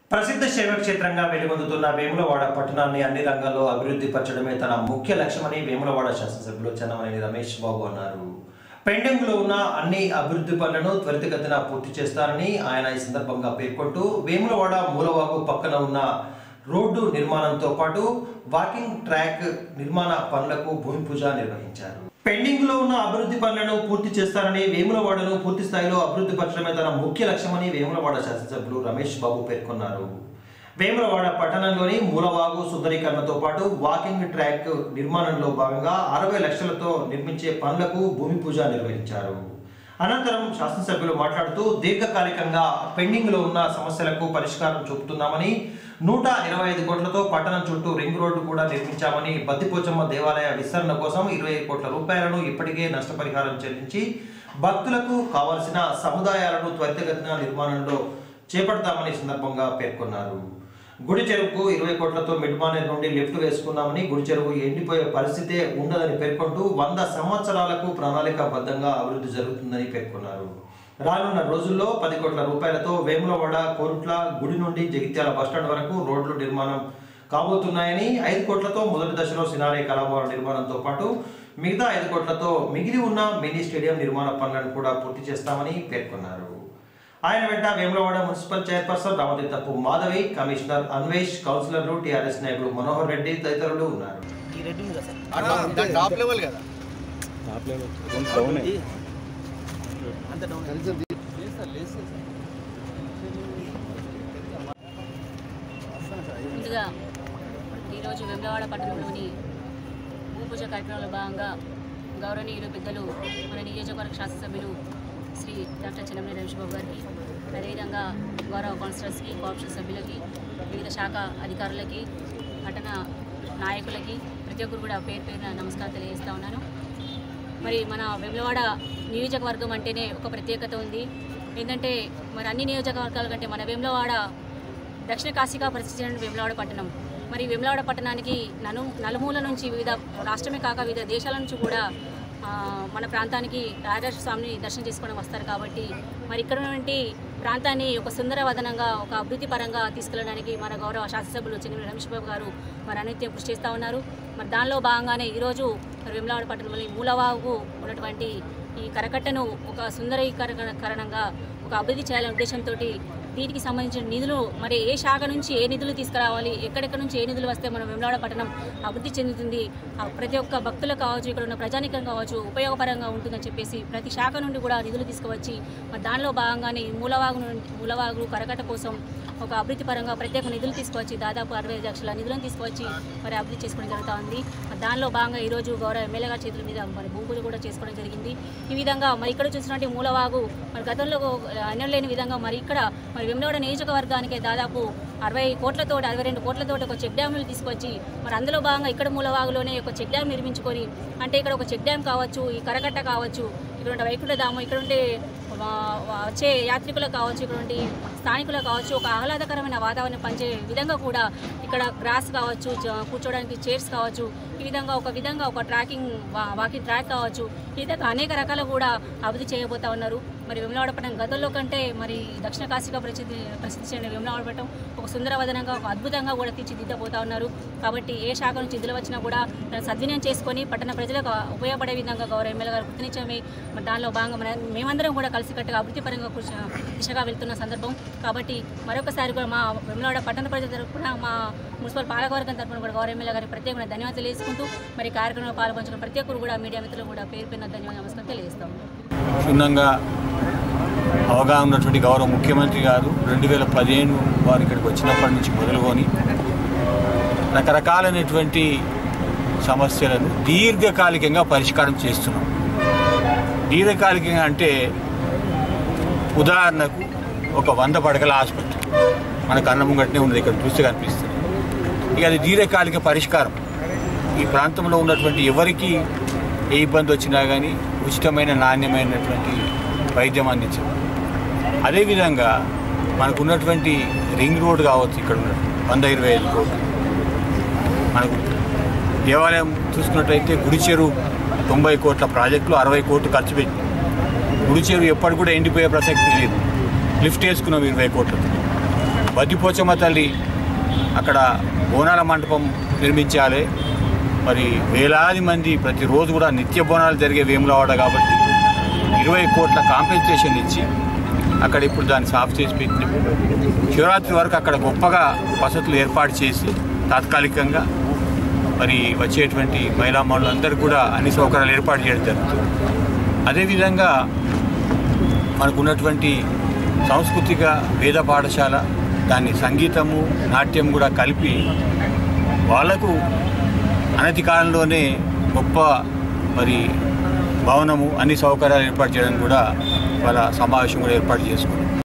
ప్రసిద్ధ శైవ క్షేత్రంగా వెలుగొందుతున్న వేములవాడ పట్టణాన్ని అన్ని రంగాల్లో అభివృద్ధి పరచడమే తన ముఖ్య లక్ష్యమని వేములవాడ శాసనసభ్యులు చెన్నమనేని రమేష్ బాబు అన్నారు పెండింగ్ లో ఉన్న అన్ని అభివృద్ధి పనులను త్వరితగతిన పూర్తి చేస్తారని ఆయన ఈ సందర్భంగా పేర్కొంటూ వేములవాడ మూలవాగు పక్కన ఉన్న రోడ్డు నిర్మాణంతో పాటు వాకింగ్ ట్రాక్ నిర్మాణ పనులకు భూమి పూజ నిర్వహించారు పెండింగ్ లో ఉన్న అభివృద్ధి పనులను పూర్తి చేస్తారని వేములవాడను పూర్తి స్థాయిలో అభివృద్ధి పరచడమే తన ముఖ్య లక్ష్యమని వేములవాడ శాసనసభ్యులు రమేష్ బాబు పేర్కొన్నారు వేములవాడ పట్టణంలోని మూలవాగు సుందరీకరణతో పాటు వాకింగ్ ట్రాక్ నిర్మాణంలో భాగంగా అరవై లక్షలతో నిర్మించే పనులకు భూమి పూజ నిర్వహించారు అనంతరం శాసనసభ్యులు మాట్లాడుతూ దీర్ఘకాలికంగా పెండింగ్ లో ఉన్న సమస్యలకు పరిష్కారం చూపుతున్నామని నూట ఇరవై ఐదు కోట్లతో పట్టణం చుట్టూ రింగ్ రోడ్డు కూడా నిర్మించామని బద్దిపోచమ్మ దేవాలయ విస్తరణ కోసం ఇరవై కోట్ల రూపాయలను ఇప్పటికే నష్టపరిహారం చెల్లించి భక్తులకు కావలసిన సముదాయాలను త్వరితగతిన నిర్మాణంలో చేపడతామని ఈ సందర్భంగా పేర్కొన్నారు గుడి చెరువుకు ఇరవై కోట్లతో మిడ్మానేర్ నుండి లిఫ్ట్ వేసుకున్నామని గుడి చెరువు ఎండిపోయే పరిస్థితే ఉండదని పేర్కొంటూ వంద సంవత్సరాలకు ప్రణాళికాబద్ధంగా అభివృద్ధి జరుగుతుందని పేర్కొన్నారు రానున్న రోజుల్లో పది కోట్ల రూపాయలతో వేములవాడ కోరుట్ల గుడి నుండి జగిత్యాల బస్టాండ్ వరకు రోడ్లు నిర్మాణం కాబోతున్నాయని ఐదు కోట్లతో మొదటి దశలో సినారే కళాభవన నిర్మాణంతో పాటు మిగతా ఐదు కోట్లతో మిగిలి ఉన్న మినీ స్టేడియం నిర్మాణ పనులను కూడా పూర్తి చేస్తామని పేర్కొన్నారు ఆయన వెంట Vemulawada municipal chairperson Ramatheerthapu Madhavi commissioner Anvesh కౌన్సిలర్లు టీఆర్ఎస్ నాయకులు మనోహర్ రెడ్డి తదితరులు ఉన్నారు ఈ రెడ్ ఉంది కదా సార్ దాని టాప్ లెవెల్ కదా అంత డౌన్ ముందుగా ఈరోజు వెమ్లవాడ పట్టణంలోని భూపూజ కార్యక్రమంలో భాగంగా గౌరవనీయులు పెద్దలు మన నియోజకవర్గ శాసనసభ్యులు శ్రీ డాక్టర్ చిన్నమనే రమేష్బాబు గారికి అదేవిధంగా గౌరవ కౌన్సిలర్స్కి కోఆప్షన్ సభ్యులకి వివిధ శాఖ అధికారులకి పట్టణ నాయకులకి ప్రతి ఒక్కరు కూడా పేరు పేరున నమస్కారం తెలియజేస్తా ఉన్నాను మరి మన వెమ్లవాడ నియోజకవర్గం అంటేనే ఒక ప్రత్యేకత ఉంది ఏంటంటే మరి అన్ని నియోజకవర్గాల కంటే మన వేములవాడ దక్షిణ కాశీగా పరిస్థితి చెందిన వేములవాడ పట్టణం మరి వేములవాడ పట్టణానికి నలు నలుమూల నుంచి వివిధ రాష్ట్రమే కాక వివిధ దేశాల నుంచి కూడా ఆ, మన ప్రాంతానికి రాజరాజ స్వామిని దర్శనం చేసుకోవడం వస్తారు కాబట్టి మరి ఇక్కడ ఉన్నటువంటి ప్రాంతాన్ని ఒక సుందరవదనంగా ఒక అభివృద్ధి పరంగా తీసుకెళ్ళడానికి మన గౌరవ శాసనసభ్యులు చిన్న రమేష్ బాబు గారు మరి అనిత్యం కృషి చేస్తూ ఉన్నారు మరి దానిలో భాగంగానే ఈరోజు మరి వేములవాడ పట్టణంలోని మూలవాగు ఉన్నటువంటి ఈ కరకట్టను ఒక సుందరీకరణగా ఒక అభివృద్ధి చేయాలనే ఉద్దేశంతో దీనికి సంబంధించిన నిధులు మరి ఏ శాఖ నుంచి ఏ నిధులు తీసుకురావాలి ఎక్కడెక్కడ నుంచి ఏ నిధులు వస్తే మన వెమ్లాడ పట్టణం అభివృద్ధి చెందుతుంది ఆ ప్రతి ఒక్క భక్తులకు కావచ్చు ఇక్కడ ఉన్న ప్రజానికం కావచ్చు ఉపయోగపరంగా ఉంటుందని చెప్పేసి ప్రతి శాఖ నుండి కూడా నిధులు తీసుకువచ్చి మరి దానిలో భాగంగానే ఈ మూలవాగు నుండి మూలవాగు కరకట్ట కోసం ఒక అభివృద్ధి పరంగా ప్రత్యేక నిధులు తీసుకువచ్చి దాదాపు అరవై ఐదు లక్షల నిధులను తీసుకువచ్చి మరి అభివృద్ధి చేసుకోవడం జరుగుతూ ఉంది మరి దానిలో భాగంగా ఈరోజు గౌరవ ఎమ్మెల్యే గారి చేతుల మీద మరి భూమి పూజ కూడా చేసుకోవడం జరిగింది ఈ విధంగా మరి ఇక్కడ చూసినట్టు మూలవాగు మరి గతంలో అన్నం లేని విధంగా మరి ఇక్కడ మరి వెమ్లవాడ నియోజకవర్గానికి దాదాపు అరవై కోట్లతో అరవై రెండు కోట్లతో ఒక చెక్ డ్యామ్లు తీసుకొచ్చి మరి అందులో భాగంగా ఇక్కడ మూలవాగులోనే ఒక చెక్ డ్యామ్ నిర్మించుకొని అంటే ఇక్కడ ఒక చెక్ డ్యామ్ కావచ్చు ఈ కరకట్ట కావచ్చు ఇక్కడ ఉండే వైకుంఠధామం ఇక్కడ ఉండే వా- వా- వచ్చే యాత్రికులకు కావచ్చు ఇక్కడ ఉండే స్థానికులకు కావచ్చు ఒక ఆహ్లాదకరమైన వాతావరణం పంచే విధంగా కూడా ఇక్కడ గ్రాస్ కావచ్చు చ- కూర్చోడానికి చైర్స్ కావచ్చు ఈ విధంగా ఒక విధంగా ఒక ట్రాకింగ్ వా- వాకింగ్ ట్రాక్ కావచ్చు ఈ విధంగా అనేక రకాల కూడా అభివృద్ధి చేయబోతా ఉన్నారు మరి విమలవాడపట్నం గతంలో కంటే మరి దక్షిణ కాశీగా ప్రసిద్ధి ప్రసిద్ధి చెందిన విమలవాడపట్నం ఒక సుందరవదనంగా ఒక అద్భుతంగా కూడా తీర్చిదిద్దబోతా ఉన్నారు కాబట్టి ఏ శాఖ నుంచి నిధులు వచ్చినా కూడా దాన్ని సద్వినియోగం చేసుకొని పట్టణ ప్రజలకు ఉపయోగపడే విధంగా గౌరవ ఎమ్మెల్యే గారు గుర్తించమే మరి దానిలో భాగంగా మన మేమందరం కూడా కలిసికట్టుగా అభివృద్ధి పరంగా కృషి దిశగా వెళ్తున్న సందర్భం కాబట్టి మరొకసారి కూడా మా వెమ్లవాడ పట్టణ ప్రజల తరపున మా మున్సిపల్ పాలకవర్గం తరపున కూడా గౌరవ ఎమ్మెల్యే గారికి ప్రత్యేకమైన ధన్యవాదాలు తెలియజేసుకుంటూ మరి ఈ కార్యక్రమంలో పాల్పంచుకున్న ప్రతి ఒక్కరు కూడా మీడియా మిత్రులు కూడా పేరు పేరున ధన్యవాదాలు నమస్కారం తెలియజేస్తాం క్షుణ్ణంగా అవగాహన ఉన్నటువంటి గౌరవ ముఖ్యమంత్రి గారు రెండు వేల పదిహేను వారు ఇక్కడికి వచ్చినప్పటి నుంచి మొదలుకొని రకరకాలైనటువంటి సమస్యలను దీర్ఘకాలికంగా పరిష్కారం చేస్తున్నాం దీర్ఘకాలికంగా అంటే ఉదాహరణకు ఒక వంద పడకల ఆసుపత్రి మనకు అన్నముంగట్నే ఉన్నది ఇక్కడ చూస్తే కనిపిస్తుంది ఇక అది దీర్ఘకాలిక పరిష్కారం ఈ ప్రాంతంలో ఉన్నటువంటి ఎవరికి ఏ ఇబ్బంది వచ్చినా కానీ ఉచితమైన నాణ్యమైనటువంటి వైద్యం అందించడం అదేవిధంగా మనకు ఉన్నటువంటి రింగ్ రోడ్ కావచ్చు ఇక్కడ ఉన్నది వంద ఇరవై ఐదు కోట్లు మనకు దేవాలయం చూసుకున్నట్టయితే గుడి చెరువు తొంభై కోట్ల ప్రాజెక్టులు అరవై కోట్లు ఖర్చు పెట్టి గుడి చెరువు ఎప్పటికి కూడా ఎండిపోయే ప్రసక్తి లేదు లిఫ్ట్ వేసుకున్నాం ఇరవై కోట్లతో బద్దిపోచమ్మ తల్లి అక్కడ బోనాల మండపం నిర్మించాలి మరి వేలాది మంది ప్రతిరోజు కూడా నిత్య బోనాలు జరిగే వేములవాడ కాబట్టి ఇరవై కోట్ల కాంపెన్సేషన్ ఇచ్చి అక్కడ ఇప్పుడు దాన్ని సాఫ్ చేసి పెట్టి శివరాత్రి వరకు అక్కడ గొప్పగా వసతులు ఏర్పాటు చేసి తాత్కాలికంగా మరి వచ్చేటువంటి మహిళా మనులందరూ కూడా అన్ని సౌకర్యాలు ఏర్పాటు చేయడం జరుగుతుంది అదేవిధంగా మనకు ఉన్నటువంటి సాంస్కృతిక వేద పాఠశాల దాన్ని సంగీతము నాట్యం కూడా కలిపి వాళ్లకు అనతి కాలంలోనే గొప్ప మరి భవనము అన్ని సౌకర్యాలు ఏర్పాటు చేయడం కూడా వాళ్ళ సమావేశం కూడా ఏర్పాటు చేసుకున్నాం